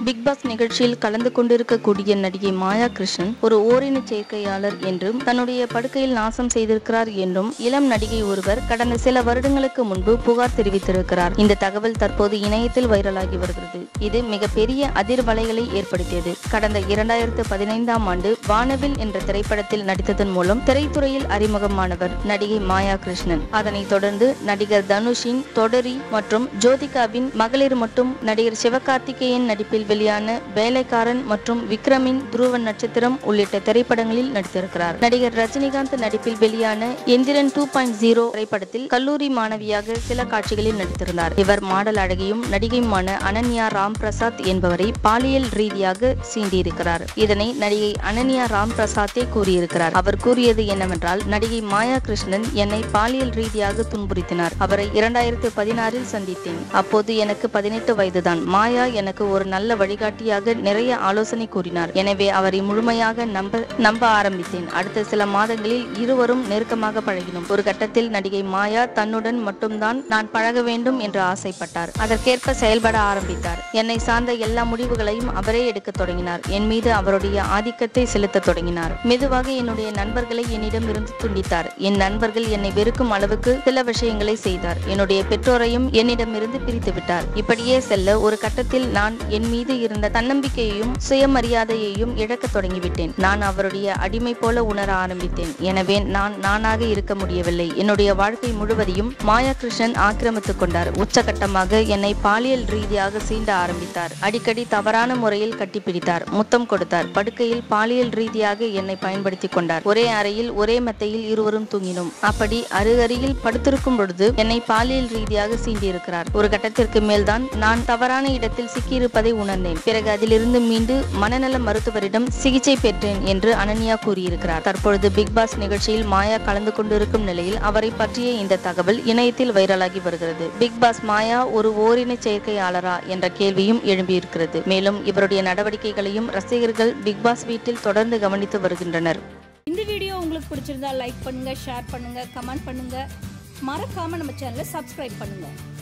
big pass நிகழ்ச்சியில் கலந்து கொண்டிருக்கக்கூடிய நடிகை மாயா கிருஷ்ணன் ஒரு ஓரின சேர்க்கையாளர் என்றும் தன்னுடைய படுக்கையில் நாசம் செய்திருக்கிறார் என்றும் இளம் நடிகை ஒருவர் கடந்த சில வருடங்களுக்கு முன்பு புகார் தெரிவித்திருக்கிறார் இந்த தகவல் தற்போது இணையத்தில் வைரலாகி வருகிறது இது மிகப்பெரிய அதிர்வலைகளை ஏற்படுத்தியது கடந்த இரண்டாயிரத்து பதினைந்தாம் ஆண்டு வானவில் என்ற திரைப்படத்தில் நடித்ததன் மூலம் திரைத்துறையில் அறிமுகமானவர் நடிகை மாயா கிருஷ்ணன் அதனைத் தொடர்ந்து நடிகர் தனுஷின் தொடரி மற்றும் ஜோதிகாவின் மகளிர் மற்றும் நடிகர் சிவகார்த்திகேயன் நடிப்பில் வெளியான வேலைக்காரன் மற்றும் விக்ரமின் துருவ நட்சத்திரம் உள்ளிட்ட திரைப்படங்களில் நடித்திருக்கிறார் நடிகர் ரஜினிகாந்த் நடிப்பில் வெளியான எந்திரன் டூ பாயிண்ட் ஜீரோ திரைப்படத்தில் கல்லூரி மாணவியாக சில காட்சிகளில் நடித்திருந்தார் இவர் மாடல் அழகியும் நடிகையுமான அனன்யா ராம் பிரசாத் என்பவரை பாலியல் ரீதியாக சீண்டியிருக்கிறார் இதனை நடிகை அனன்யா ராம் பிரசாத்தே கூறியிருக்கிறார் அவர் கூறியது என்னவென்றால் நடிகை மாயா கிருஷ்ணன் என்னை பாலியல் ரீதியாக துன்புறுத்தினார் அவரை இரண்டாயிரத்து பதினாறில் சந்தித்தேன் அப்போது எனக்கு பதினெட்டு வயதுதான் மாயா எனக்கு ஒரு நல்ல வழிகாட்டியாக நிறைய ஆலோசனை கூறினார் எனவே அவரை முழுமையாக நம்ப நம்ப ஆரம்பித்தேன் அடுத்த சில மாதங்களில் இருவரும் நெருக்கமாக பழகினோம் ஒரு கட்டத்தில் நடிகை மாயா தன்னுடன் மட்டும்தான் நான் பழக வேண்டும் என்று ஆசைப்பட்டார் அதற்கேற்ப செயல்பட ஆரம்பித்தார் என்னை சார்ந்த எல்லா முடிவுகளையும் அவரே எடுக்க தொடங்கினார் என் மீது அவருடைய ஆதிக்கத்தை செலுத்த தொடங்கினார் மெதுவாக என்னுடைய நண்பர்களை என்னிடம் இருந்து துண்டித்தார் என் நண்பர்கள் என்னை வெறுக்கும் அளவுக்கு சில விஷயங்களை செய்தார் என்னுடைய பெற்றோரையும் என்னிடமிருந்து பிரித்து விட்டார் இப்படியே செல்ல ஒரு கட்டத்தில் நான் என் மீது இருந்த தன்னம்பிக்கையையும் சுயமரியாதையையும் இழக்க தொடங்கிவிட்டேன் நான் அவருடைய அடிமை போல உணர ஆரம்பித்தேன் எனவே நான் நானாக இருக்க முடியவில்லை என்னுடைய வாழ்க்கை முழுவதையும் மாயா கிருஷ்ணன் ஆக்கிரமித்துக் கொண்டார் உச்சகட்டமாக என்னை பாலியல் ரீதியாக சீண்ட ஆரம்பித்தார் அடிக்கடி தவறான முறையில் கட்டிப்பிடித்தார் முத்தம் கொடுத்தார் படுக்கையில் பாலியல் ரீதியாக என்னை பயன்படுத்திக் கொண்டார் ஒரே அறையில் ஒரே மெத்தையில் இருவரும் தூங்கினோம் அப்படி அருகருகில் படுத்திருக்கும் பொழுது என்னை பாலியல் ரீதியாக சீண்டியிருக்கிறார் ஒரு கட்டத்திற்கு மேல்தான் நான் தவறான இடத்தில் சிக்கியிருப்பதை உணர்ந்தேன் பிறகு அதிலிருந்து மீண்டு மனநல மருத்துவரிடம் சிகிச்சை பெற்றேன் என்று அனன்யா கூறியிருக்கிறார் தற்பொழுது பிக் பாஸ் நிகழ்ச்சியில் மாயா கலந்து கொண்டிருக்கும் நிலையில் அவரை பற்றிய இந்த தகவல் இணையத்தில் வைரலாகி வருகிறது பிக் பாஸ் மாயா ஒரு ஓரின செயற்கையாளரா என்ற கேள்வியும் எழும்பியிருக்கிறது மேலும் இவருடைய நடவடிக்கைகளையும் ரசிகர்கள் பிக் பாஸ் வீட்டில் தொடர்ந்து கவனித்து வருகின்றனர் இந்த வீடியோ உங்களுக்கு பிடிச்சிருந்தா லைக் பண்ணுங்க ஷேர் பண்ணுங்க கமெண்ட் பண்ணுங்க மறக்காம நம்ம சேனலை சப்ஸ்கிரைப் பண்ணுங்க